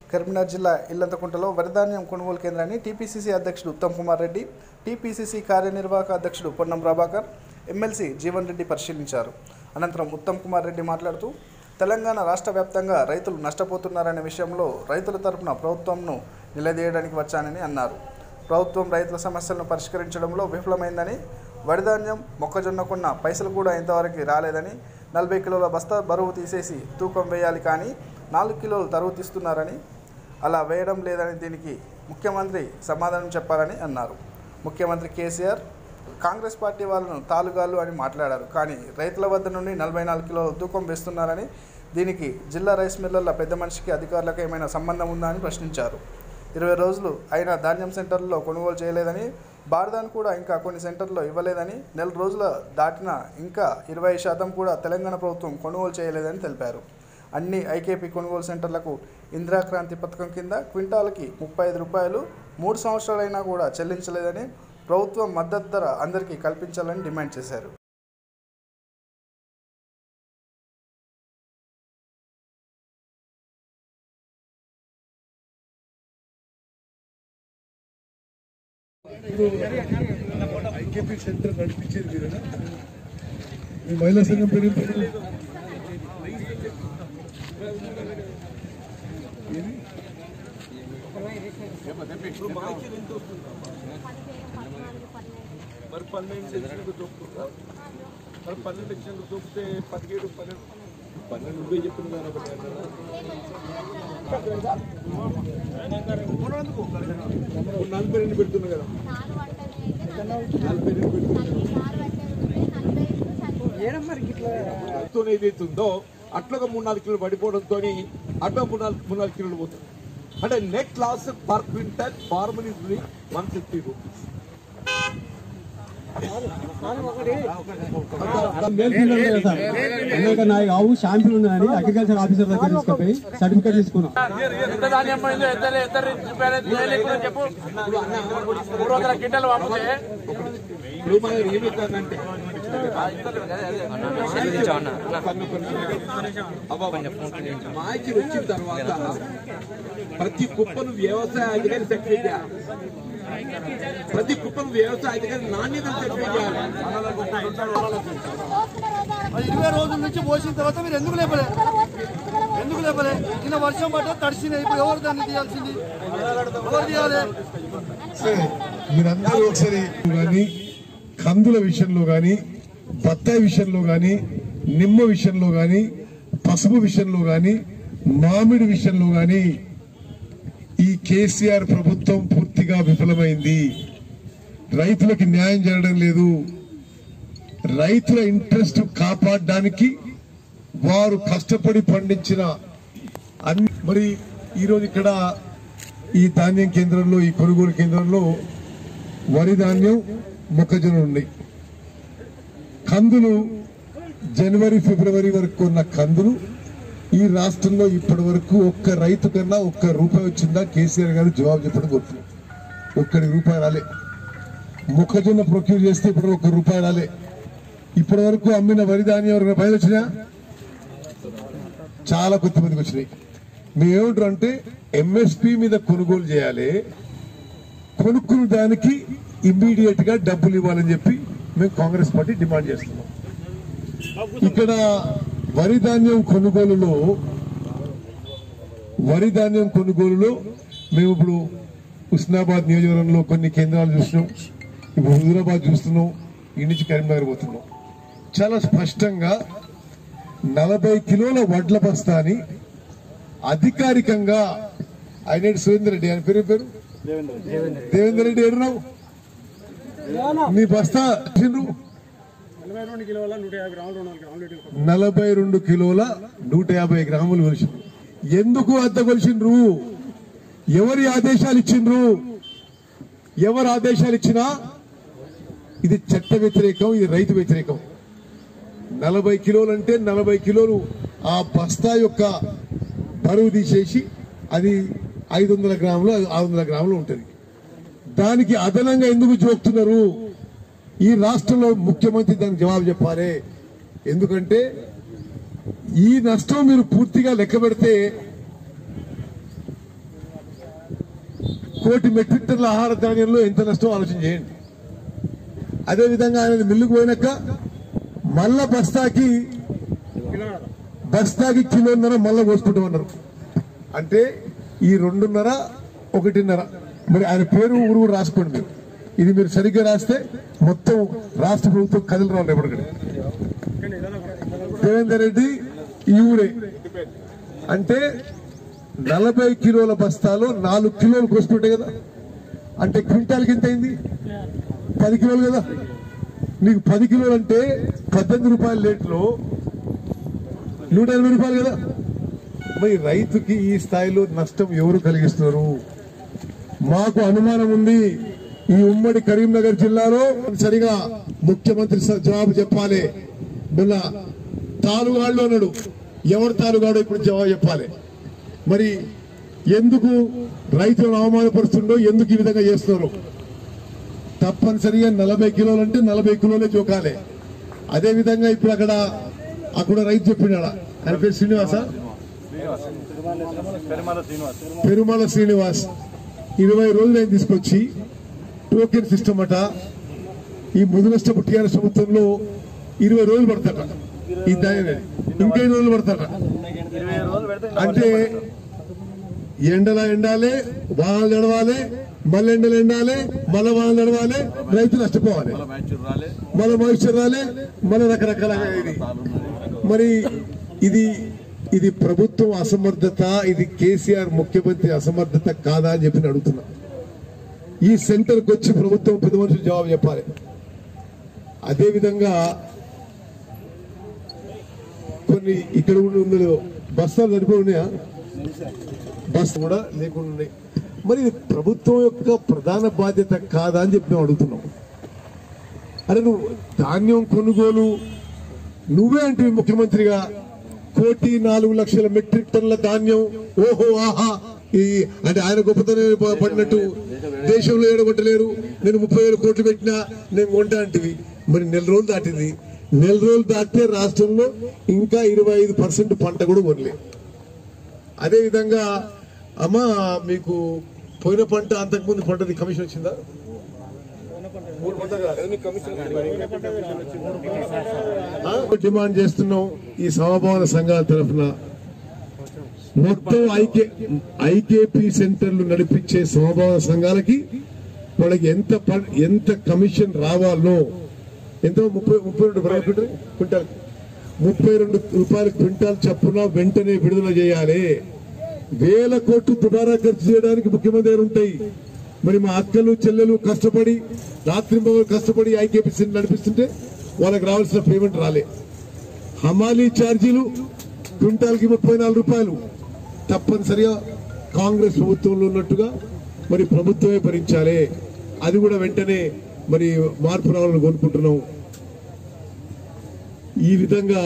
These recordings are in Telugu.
కరీంనగర్ జిల్లా ఇల్లంతకుంటలో వరిధాన్యం కొనుగోలు కేంద్రాన్ని టీపీసీసీ అధ్యక్షుడు ఉత్తమ్ కుమార్ రెడ్డి టీపీసీసీ కార్యనిర్వాహక అధ్యక్షుడు పొన్నం ప్రభాకర్ ఎమ్మెల్సీ జీవన్ రెడ్డి పరిశీలించారు అనంతరం ఉత్తమ్ కుమార్ రెడ్డి మాట్లాడుతూ తెలంగాణ రాష్ట్ర వ్యాప్తంగా రైతులు నష్టపోతున్నారనే విషయంలో రైతుల తరపున ప్రభుత్వంను నిలదీయడానికి వచ్చానని అన్నారు ప్రభుత్వం రైతుల సమస్యలను పరిష్కరించడంలో విఫలమైందని వడిధాన్యం మొక్కజొన్న కొన్న పైసలు కూడా ఇంతవరకు రాలేదని నలభై కిలోల బస్తా బరువు తీసేసి తూకం వేయాలి కానీ నాలుగు కిలోలు తరువు తీస్తున్నారని అలా వేయడం లేదని దీనికి ముఖ్యమంత్రి సమాధానం చెప్పాలని అన్నారు ముఖ్యమంత్రి కేసీఆర్ కాంగ్రెస్ పార్టీ వాళ్ళను తాలుగాళ్ళు అని మాట్లాడారు కానీ రైతుల వద్ద నుండి నలభై నాలుగు కిలోల తూకం వేస్తున్నారని దీనికి జిల్లా రైస్ మిల్లర్ల పెద్ద మనిషికి అధికారులకు ఏమైనా సంబంధం ఉందా అని ప్రశ్నించారు ఇరవై రోజులు అయినా ధాన్యం సెంటర్లలో కొనుగోలు చేయలేదని బార్దాన్ కూడా ఇంకా కొన్ని సెంటర్లో ఇవ్వలేదని నెల రోజుల దాటినా ఇంకా ఇరవై శాతం కూడా తెలంగాణ ప్రభుత్వం కొనుగోలు చేయలేదని తెలిపారు అన్ని ఐకేపీ కొనుగోలు సెంటర్లకు ఇందిరాక్రాంతి పథకం కింద క్వింటాల్కి ముప్పై ఐదు రూపాయలు మూడు సంవత్సరాలైనా కూడా చెల్లించలేదని ప్రభుత్వం మద్దతు ధర అందరికీ కల్పించాలని డిమాండ్ చేశారు ఐకేపీ సెంటర్ నడిపించేది మీరేనా మీ మహిళా సంఘం పేరు ఏం పేరు? ఏది? మరి పన్నెండు సెక్షన్లకు తొక్కుతుందా మరి పన్నెండు సెక్షన్లు తొక్కితే పదిహేడు పన్నెండు పన్నెండు నువ్వే చెప్పింది కదా ఒకటి అన్నారా? ఇప్పుడు నలభై రెండు పెడుతున్నా కదా నలభై రెండు పెడుతున్నా అట్తో ఏదైతే ఉందో అట్లా ఒక మూడు నాలుగు కిలోలు పడిపోవడంతో అట్లా మూడు నాలుగు మూడు నాలుగు కిలోలు పోతుంది అంటే నెట్ లాస్ పర్ క్వింటల్ ఫార్మల్ ఇస్ వన్ ఫిఫ్టీ రూపీస్ అనేక నాయకు ఆవు షాంపులు ఉన్నాయని అగ్రికల్చర్ ఆఫీసర్ దగ్గర తీసుకుపోయి సర్టిఫికేట్ తీసుకున్నాం ఎంత ధాన్యం పోయిందో ఎంత ఎంత చెప్పు మూడు వందల క్వింటల్ పంపితే ఇప్పుడు మనం ఏమవుతుందంటే మాయికి వచ్చిన తర్వాత ప్రతి కుప్పను వ్యవసాయ అధికారి సర్టిఫై చేయాలి ప్రతి కుప్పను వ్యవసాయ అధికారి నాణ్యత సర్టిఫై చేయాలి మరి ఇరవై రోజుల నుంచి పోసిన తర్వాత మీరు ఎందుకు లేపలే ఎందుకు లేపలే నిన్న వర్షం పడ్డ తడిసినాయి ఇప్పుడు ఎవరు దాన్ని తీయాల్సింది ఎవరు తీయాలి సరే మీరందరూ ఒకసారి కానీ కందుల విషయంలో కానీ బత్తాయి విషయంలో కానీ నిమ్మ విషయంలో కానీ పసుపు విషయంలో కానీ మామిడి విషయంలో కానీ ఈ కేసీఆర్ ప్రభుత్వం పూర్తిగా విఫలమైంది రైతులకు న్యాయం జరగడం లేదు రైతుల ఇంట్రెస్ట్ కాపాడడానికి వారు కష్టపడి పండించిన అన్ని మరి ఈరోజు ఇక్కడ ఈ ధాన్యం కేంద్రంలో ఈ కొనుగోలు కేంద్రంలో వరి ధాన్యం మొక్కజొన్న ఉన్నాయి కందులు జనవరి ఫిబ్రవరి వరకు ఉన్న కందులు ఈ రాష్ట్రంలో ఇప్పటి వరకు ఒక్క రైతు కన్నా ఒక్క రూపాయి వచ్చిందా కేసీఆర్ గారు జవాబు చెప్పడం గొప్ప ఒక్కడి రూపాయి రాలే మొక్కజొన్న ప్రొక్యూర్ చేస్తే ఇప్పుడు ఒక్క రూపాయి రాలే ఇప్పటి వరకు అమ్మిన వరి ధాన్యం ఎవరైనా పైన వచ్చినా చాలా కొద్దిమందికి వచ్చినాయి మేము ఏమంటారు అంటే ఎంఎస్పి మీద కొనుగోలు చేయాలి కొనుక్కున్న దానికి ఇమ్మీడియట్ గా డబ్బులు ఇవ్వాలని చెప్పి మేము కాంగ్రెస్ పార్టీ డిమాండ్ చేస్తున్నాం ఇక్కడ వరి ధాన్యం కొనుగోలులో వరి ధాన్యం కొనుగోలులో మేము ఇప్పుడు ఉస్నాబాద్ నియోజకవర్గంలో కొన్ని కేంద్రాలు చూసినాం ఇప్పుడు హుజూరాబాద్ చూస్తున్నాం ఈ నుంచి కరీంనగర్ పోతున్నాం చాలా స్పష్టంగా నలభై కిలోల వడ్ల బస్తాని అధికారికంగా ఆయన సురేందర్ రెడ్డి ఆయన పేరు ఏం పేరు దేవేందర్ రెడ్డి ఎడున్నావు మీ బస్తా ఇచ్చిండ్రు నలభై రెండు కిలోల నూట యాభై గ్రాములు కొలిసిండ్రు ఎందుకు అంత కొలిసిండ్రు ఎవరి ఆదేశాలు ఇచ్చిండ్రు ఎవరు ఆదేశాలు ఇచ్చినా ఇది చట్ట వ్యతిరేకం ఇది రైతు వ్యతిరేకం నలభై కిలోలు అంటే నలభై కిలోలు ఆ బస్తా యొక్క బరువు తీసేసి అది ఐదు వందల గ్రాములు ఆరు వందల గ్రాములు ఉంటుంది దానికి అదనంగా ఎందుకు జోక్తున్నారు ఈ రాష్ట్రంలో ముఖ్యమంత్రి దానికి జవాబు చెప్పాలి ఎందుకంటే ఈ నష్టం మీరు పూర్తిగా లెక్క పెడితే కోటి మెట్రిక్ టన్నుల ఆహార ధాన్యంలో ఎంత నష్టం ఆలోచన చేయండి అదేవిధంగా ఆయన మిల్లుకు పోయినాక మళ్ళా బస్తాకి బస్తాకి కిలోన్నర మళ్ళా కోసుకుంటామన్నారు అంటే ఈ రెండున్నర ఒకటిన్నర మరి ఆయన పేరు ఊరు ఊరు రాసుకోండి మీరు ఇది మీరు సరిగ్గా రాస్తే మొత్తం రాష్ట్ర ప్రభుత్వం కథలు రావాలి ఎప్పటికీ దేవేందర్ రెడ్డి ఈ ఊరే అంటే నలభై కిలోల బస్తాలు నాలుగు కిలోలు కోసుకుంటాయి కదా అంటే క్వింటాల్కి ఎంత అయింది పది కిలోలు కదా నీకు పది కిలోలు అంటే పద్దెనిమిది రూపాయల లీటరు నూట ఎనభై రూపాయలు కదా మరి రైతుకి ఈ స్థాయిలో నష్టం ఎవరు కలిగిస్తున్నారు మాకు అనుమానం ఉంది ఈ ఉమ్మడి కరీంనగర్ జిల్లాలో సరిగా ముఖ్యమంత్రి స- జవాబు చెప్పాలి నిన్న తాలుగాళ్ళు అన్నాడు ఎవరు తాలుగాడో ఇప్పుడు జవాబు చెప్పాలి మరి ఎందుకు రైతులను అవమానపరుస్తుండో ఎందుకు ఈ విధంగా చేస్తున్నారు తప్పనిసరిగా నలభై కిలోలు అంటే నలభై కిలోలే జోకాలే అదే విధంగా ఇప్పుడు అక్కడ అక్కడ రైతు చెప్పినాడ ఆయన పేరు శ్రీనివాస పెరుమల శ్రీనివాస్ ఇరవై రోజులు ఆయన తీసుకొచ్చి టోకెన్ సిస్టమ్ అట ఈ ముదునష్టపు టీఆర్ఎస్ ప్రభుత్వంలో ఇరవై రోజులు పడతాట ఈ దాని ఇంకా ఐదు రోజులు పడతాట అంటే ఎండలా ఎండాలి వానలు నడవాలి మళ్ళీ ఎండలు ఎండాలి మళ్ళీ వానలు నడవాలి రైతు నష్టపోవాలి మళ్ళీ మాయిశ్చర్ రాలే మళ్ళీ రకరకాల ఇది మరి ఇది ఇది ప్రభుత్వం అసమర్థత ఇది కేసీఆర్ ముఖ్యమంత్రి అసమర్థత కాదా అని చెప్పి నేను అడుగుతున్నా ఈ సెంటర్కి వచ్చి ప్రభుత్వం పెద్ద మనుషులు జవాబు చెప్పాలి అదే విధంగా కొన్ని ఇక్కడ ఉన్న బస్తాలు సరిపోయి ఉన్నాయా బస్ కూడా లేకుండా ఉన్నాయి మరి ఇది ప్రభుత్వం యొక్క ప్రధాన బాధ్యత కాదా అని చెప్పి మేము అడుగుతున్నాం అరే నువ్వు ధాన్యం కొనుగోలు నువ్వే అంటే ముఖ్యమంత్రిగా కోటి నాలుగు లక్షల మెట్రిక్ టన్నుల ధాన్యం ఓహో ఆహా ఈ అంటే ఆయన గొప్పతనం ప- పడినట్టు దేశంలో ఏడగొట్టలేరు నేను ముప్పై వేల కోట్లు పెట్టినా నేను కొంటా అంటివి మరి నెల రోజులు దాటింది నెల రోజులు దాటితే రాష్ట్రంలో ఇంకా ఇరవై ఐదు పర్సెంట్ పంట కూడా కొనలే అదే విధంగా అమ్మ మీకు పోయిన పంట అంతకుముందు పంటది కమిషన్ వచ్చిందా మూడు పంటలు కాదు. ఎన్ని కమిషన్ ఆ? డిమాండ్ చేస్తున్నాం ఈ సమభావన సంఘాల తరఫున మొత్తం ఐకే ఐకేపీ సెంటర్లు నడిపించే సమభావన సంఘాలకి వాళ్ళకి ఎంత ప- ఎంత కమిషన్ రావాలో ఎంత ముప్పై ముప్పై రెండు రూపాయలు క్వింటాల్ క్వింటాల్ ముప్పై రెండు రూపాయల క్వింటాల్ చప్పున వెంటనే విడుదల చేయాలి వేల కోట్లు దుబారా ఖర్చు చేయడానికి ముఖ్యమంత్రి గారు ఉంటాయి మరి మా అక్కలు చెల్లెలు కష్టపడి రాత్రి కష్టపడి ఐకేపీ సెంటర్ నడిపిస్తుంటే వాళ్ళకి రావాల్సిన పేమెంట్ రాలే హమాలీ ఛార్జీలు క్వింటాల్కి ముప్పై నాలుగు రూపాయలు తప్పనిసరిగా కాంగ్రెస్ ప్రభుత్వంలో ఉన్నట్టుగా మరి ప్రభుత్వమే భరించాలి అది కూడా వెంటనే మరి మార్పు రావాలని కోరుకుంటున్నాం ఈ విధంగా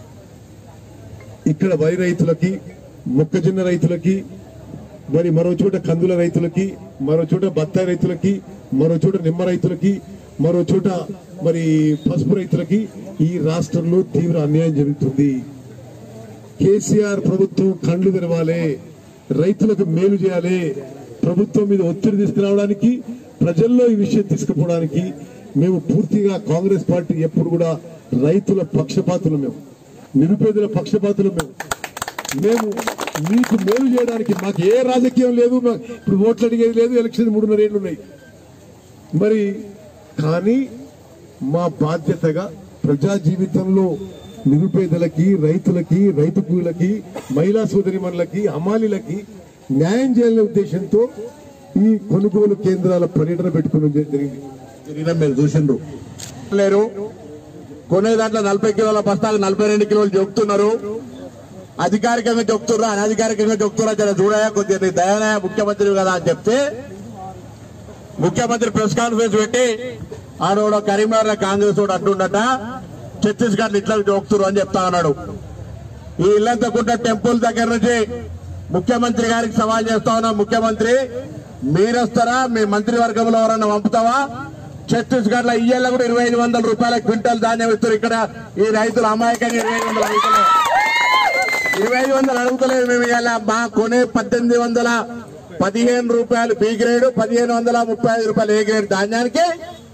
ఇక్కడ వరి రైతులకి మొక్కజొన్న రైతులకి మరి మరో చోట కందుల రైతులకి మరో చోట బత్తాయి రైతులకి మరో చోట నిమ్మ రైతులకి మరో చోట మరి పసుపు రైతులకి ఈ రాష్ట్రంలో తీవ్ర అన్యాయం జరుగుతుంది కేసీఆర్ ప్రభుత్వం కండ్లు తెరవాలి రైతులకు మేలు చేయాలి ప్రభుత్వం మీద ఒత్తిడి తీసుకురావడానికి ప్రజల్లో ఈ విషయం తీసుకుపోవడానికి మేము పూర్తిగా కాంగ్రెస్ పార్టీ ఎప్పుడు కూడా రైతుల పక్షపాతులు మేము నిరుపేదల పక్షపాతులు మేము మేము మీకు మేలు చేయడానికి మాకు ఏ రాజకీయం లేదు మా- ఇప్పుడు ఓట్లు అడిగేది లేదు ఎలక్షన్ మూడున్నర ఏళ్ళు ఉన్నాయి మరి కానీ మా బాధ్యతగా ప్రజా జీవితంలో నిరుపేదలకి రైతులకి రైతు కూలకి మహిళా సోదరిమణులకి హమాలీలకి న్యాయం చేయాలనే ఉద్దేశంతో ఈ కొనుగోలు కేంద్రాల పర్యటన పెట్టుకోవడం జరిగింది తిరిగినా మీరు చూసిండ్రు లేరు కొనే దాంట్లో నలభై కిలోల బస్తాలు నలభై రెండు కిలోలు చెప్తున్నారు అధికారికంగా చెప్తుర్రా అనధికారికంగా చెప్తుర్రా జర చూడయా కొద్దిగా నీ దయానయ ముఖ్యమంత్రి కదా అని చెప్తే ముఖ్యమంత్రి ప్రెస్ కాన్ఫరెన్స్ పెట్టి ఆడోడ కరీంనగర్ కాంగ్రెస్ వాడు అంటుండట ఛత్తీస్గఢ్ ఇట్లా జోక్తురు అని చెప్తా ఉన్నాడు ఈ ఇల్లంతకుంట టెంపుల్ దగ్గర నుంచి ముఖ్యమంత్రి గారికి సవాల్ చేస్తా ఉన్నాం ముఖ్యమంత్రి మీరొస్తారా మీ మంత్రివర్గంలో ఎవరన్నా పంపుతావా ఛత్తీస్గఢ్ లో ఇయ్యాల కూడా ఇరవై ఐదు వందల రూపాయల క్వింటల్ ధాన్యం ఇస్తారు ఇక్కడ ఈ రైతులు అమాయకంగా ఇరవై ఐదు వందలు అడుగుతలేరు ఇరవై ఐదు వందలు అడుగుతలేదు మేము ఇవాళ మా కొనే పద్దెనిమిది వందల పదిహేను రూపాయలు బి గ్రేడ్ పదిహేను వందల ముప్పై ఐదు రూపాయలు ఏ గ్రేడ్ ధాన్యానికి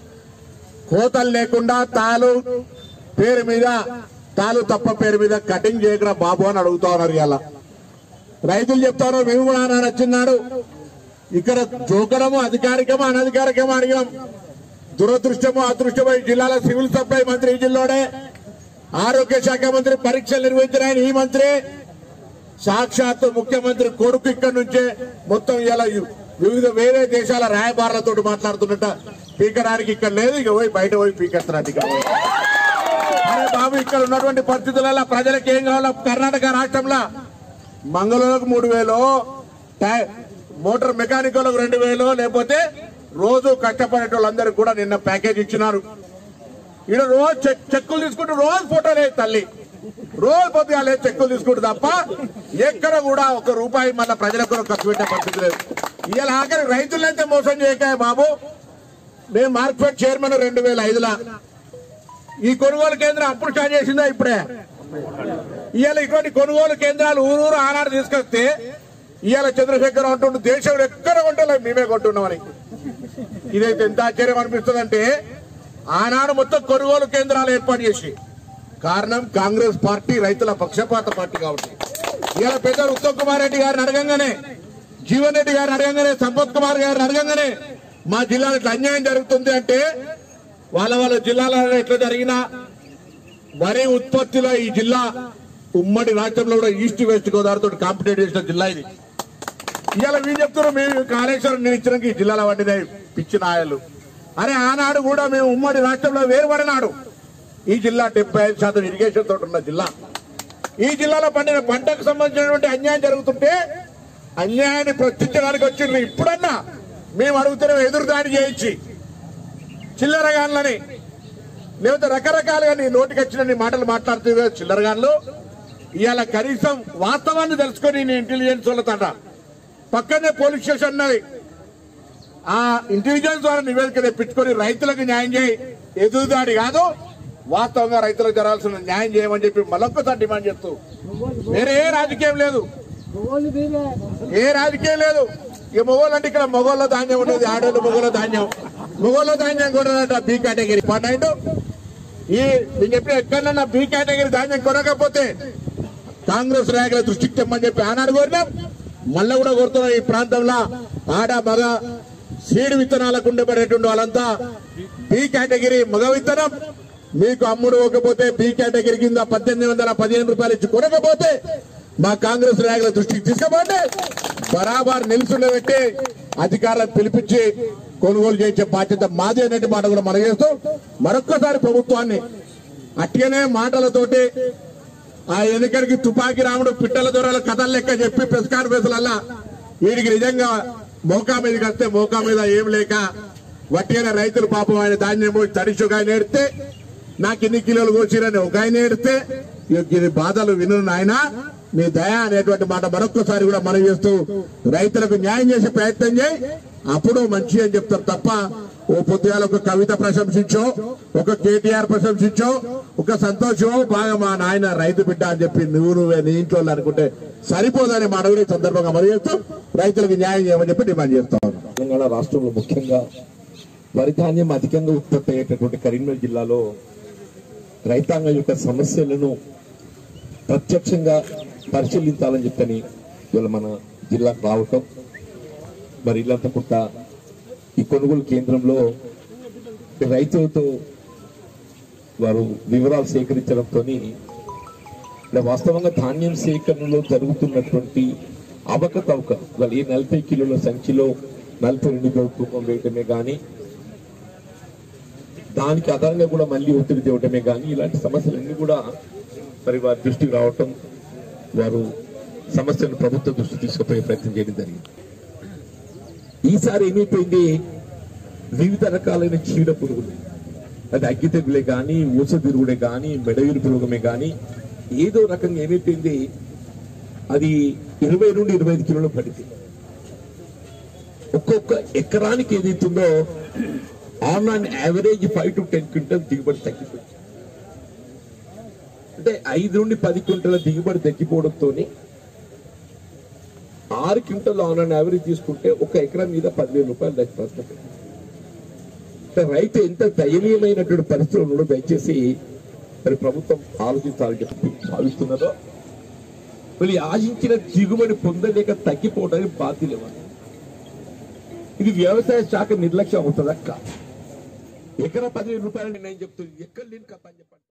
కోతలు లేకుండా తాలు పేరు మీద తాలు తప్ప పేరు మీద కటింగ్ చేయకుండా బాబు అని అడుగుతా ఉన్నారు ఇలా రైతులు చెప్తారు మేము కూడా ఆనాడు వచ్చినాడు ఇక్కడ జోకడము అధికారికమో అనధికారికమో అడిగాం దురదృష్టమో అదృష్టమో ఈ జిల్లాలో సివిల్ సప్లై మంత్రి ఈ జిల్లాడే ఆరోగ్య శాఖ మంత్రి పరీక్షలు నిర్వహించిన ఆయన ఈ మంత్రి సాక్షాత్తు ముఖ్యమంత్రి కొడుకు ఇక్కడ నుంచే మొత్తం ఇలా వివిధ వేరే దేశాల రాయబారులతో మాట్లాడుతున్నట్ట పీకడానికి ఇక్కడ లేదు ఇక పోయి బయట పోయి పీకెత్తున్నాడు ఇక్కడ పోయి. అరే బాబు ఇక్కడ ఉన్నటువంటి పరిస్థితులలో ప్రజలకు ఏం కావాలో కర్ణాటక రాష్ట్రంలో మంగళూరుకు మూడు వేలు టై- మోటార్ మెకానిక్ వాళ్ళకు రెండు వేలు లేకపోతే రోజు కష్టపడే వాళ్ళందరికీ కూడా నిన్న ప్యాకేజ్ ఇచ్చినారు ఈడ రోజు చెక్ చెక్కులు తీసుకుంటూ రోజు ఫోటోలే తల్లి రోజు పొద్దుగాలే చెక్కులు తీసుకుంటూ తప్ప ఎక్కడ కూడా ఒక రూపాయి మళ్ళీ ప్రజల కొరకు ఖర్చు పెట్టే పరిస్థితి లేదు ఇవాళ ఆఖరి రైతులైతే మోసం చేయకాయ బాబు నేను మార్కెట్ చైర్మన్ రెండు వేల ఐదులా ఈ కొనుగోలు కేంద్రం అప్పుడు స్టార్ట్ చేసిందా ఇప్పుడే ఇవాళ ఇటువంటి కొనుగోలు కేంద్రాలు ఊరూరు ఆనాడు తీసుకొస్తే ఇవాళ చంద్రశేఖర్ అంటుండు దేశంలో ఎక్కడ కొంటలేదు మేమే కొంటున్నామని ఇదైతే ఎంత ఆశ్చర్యం అనిపిస్తుందంటే ఆనాడు మొత్తం కొనుగోలు కేంద్రాలు ఏర్పాటు చేసి కారణం కాంగ్రెస్ పార్టీ రైతుల పక్షపాత పార్టీ కాబట్టి ఇవాళ పెద్ద ఉత్తమ్ కుమార్ రెడ్డి గారిని అడగంగానే జీవన్ రెడ్డి గారిని అడగంగానే సంపత్ కుమార్ గారిని అడగంగానే మా జిల్లాలో ఇట్లా అన్యాయం జరుగుతుంది అంటే వాళ్ళ వాళ్ళ జిల్లాలలో ఎట్లా జరిగినా వరి ఉత్పత్తిలో ఈ జిల్లా ఉమ్మడి రాష్ట్రంలో కూడా ఈస్ట్ వెస్ట్ గోదావరితో కాంపిటేట్ చేసిన జిల్లా ఇది ఇవాళ వీళ్ళు చెప్తున్నారు మేము కాళేశ్వరం నేను ఇచ్చినాక ఈ జిల్లాలో వండినాయి పిచ్చి నాయలు అరే ఆనాడు కూడా మేము ఉమ్మడి రాష్ట్రంలో వేరుపడినాడు ఈ జిల్లా డెబ్బై ఐదు శాతం ఇరిగేషన్ తోటి ఉన్న జిల్లా ఈ జిల్లాలో పండిన పంటకు సంబంధించినటువంటి అన్యాయం జరుగుతుంటే అన్యాయాన్ని ప్రశ్నించడానికి వచ్చిండ్రు ఇప్పుడన్నా మేము అడుగుతున్నాం ఎదురుదాడి చేయించి చిల్లరగాన్లని లేకపోతే రకరకాలుగా నీ నోటికి వచ్చిన నీ మాటలు మాట్లాడుతూ చిల్లరగాన్లు ఇవాళ కనీసం వాస్తవాన్ని తెలుసుకొని నీ ఇంటెలిజెన్స్ వాళ్ళ పక్కనే పోలీస్ స్టేషన్ ఉన్నది ఆ ఇంటెలిజెన్స్ ద్వారా నివేదిక తెప్పించుకొని రైతులకు న్యాయం చేయి ఎదురుదాడి కాదు వాస్తవంగా రైతులకు జరగాల్సిన న్యాయం చేయమని చెప్పి మరొక్కసారి డిమాండ్ చేస్తూ వేరే ఏ రాజకీయం లేదు ఏ రాజకీయం లేదు ఇక మొగోళ్ళు అంటే ఇక్కడ మొగోళ్ళ ధాన్యం ఉండేది ఆడోళ్ళు మొగోళ్ళ ధాన్యం మొగోళ్ళ ధాన్యం కూడా బి కేటగిరీ పాయింట్ ఈ నేను చెప్పిన ఎక్కడన్నా బి కేటగిరీ ధాన్యం కొనకపోతే కాంగ్రెస్ నాయకుల దృష్టికి తెమ్మని చెప్పి ఆనాడు కోరినాం మళ్ళా కూడా కోరుతున్నాం ఈ ప్రాంతంలో ఆడ మగ సీడ్ విత్తనాలకు ఉండబడేటువంటి వాళ్ళంతా బి కేటగిరీ మగ విత్తనం మీకు అమ్ముడు ఇవ్వకపోతే బి కేటగిరీ కింద పద్దెనిమిది వందల పదిహేను రూపాయలు ఇచ్చి కొనకపోతే మా కాంగ్రెస్ నాయకుల దృష్టికి తీసుకుపోండి బరాబర్ నిలుచుండబెట్టి అధికారులను పిలిపించి కొనుగోలు చేయించే బాధ్యత మాది అనేటి మాట కూడా మనం చేస్తూ మరొక్కసారి ప్రభుత్వాన్ని అట్టిగానే మాటలతోటి ఆ ఎన్నికడికి తుపాకీ రాముడు పిట్టల దొరల కథలు లెక్క చెప్పి ప్రెస్ కాన్ఫరెన్స్లల్లా వీడికి నిజంగా మోకా మీదకి వస్తే మోకా మీద ఏం లేక వట్టిగానే రైతులు పాపం ఆయన ధాన్యం పోయి తడిసి ఒక ఆయన ఏడితే నాకు ఇన్ని కిలోలు కోసిరని ఒక ఆయన ఏడితే ఇక ఇది బాధలు విను నాయన నీ దయ అనేటువంటి మాట మరొక్కసారి కూడా మనం చేస్తూ రైతులకు న్యాయం చేసే ప్రయత్నం చేయి అప్పుడు మంచి అని చెప్తారు తప్ప ఓ పొద్దుగాల ఒక కవిత ప్రశంసించో ఒక కేటీఆర్ ప్రశంసించో ఒక సంతోషమో బాగా మా నాయన రైతు బిడ్డ అని చెప్పి నువ్వు నువ్వే నీ ఇంట్లో వాళ్ళు అనుకుంటే సరిపోదనే మాట కూడా ఈ సందర్భంగా మనం చేస్తూ రైతులకు న్యాయం చేయమని చెప్పి డిమాండ్ చేస్తా ఉన్నాం తెలంగాణ రాష్ట్రంలో ముఖ్యంగా వరి ధాన్యం అధికంగా ఉత్పత్తి అయ్యేటటువంటి కరీంనగర్ జిల్లాలో రైతాంగం యొక్క సమస్యలను ప్రత్యక్షంగా పరిశీలించాలని చెప్పని ఇవాళ మన జిల్లాకు రావటం మరి ఇల్లంతా పుట్ట ఈ కొనుగోలు కేంద్రంలో రైతులతో వారు వివరాలు సేకరించడంతో వాస్తవంగా ధాన్యం సేకరణలో జరుగుతున్నటువంటి అవకతవక వాళ్ళు ఈ నలభై కిలోల సంచిలో నలభై రెండు కిలోల తూకం వేయటమే కానీ దానికి ఆధారంగా కూడా మళ్ళీ ఒత్తిడి తేవటమే కానీ ఇలాంటి సమస్యలన్నీ కూడా మరి వారి దృష్టికి రావటం వారు సమస్యను ప్రభుత్వ దృష్టి తీసుకుపోయే ప్రయత్నం చేయడం జరిగింది ఈసారి ఏమైపోయింది వివిధ రకాలైన చీడ పురుగులు అది అగ్గి తెగులే కానీ ఊస తిరుగుడే కానీ మెడయూరు పురుగుమే కానీ ఏదో రకంగా ఏమైపోయింది అది ఇరవై నుండి ఇరవై ఐదు కిలోలు పడింది ఒక్కొక్క ఎకరానికి ఏదైతుందో on on average five to ten quintal దిగుబడి తగ్గిపోయింది అంటే ఐదు నుండి పది క్వింటల దిగుబడి తగ్గిపోవడంతో ఆరు క్వింటల్ ఆన్ యావరేజ్ తీసుకుంటే ఒక ఎకరా మీద పదివేల రూపాయలు దానికి ప్రశ్న అంటే రైతు ఎంత దయనీయమైనటువంటి పరిస్థితులు ఉన్నాడో దయచేసి మరి ప్రభుత్వం ఆలోచించాలని చెప్పి భావిస్తున్నదో మళ్ళీ ఆశించిన దిగుబడి పొందలేక తగ్గిపోవడానికి బాధ్యత లేవాలి ఇది వ్యవసాయ శాఖ నిర్లక్ష్యం అవుతుందక్క ఎకరా పదివేల రూపాయలు నేను చెప్తుంది ఎక్కడ లేని కథ అని చెప్పండి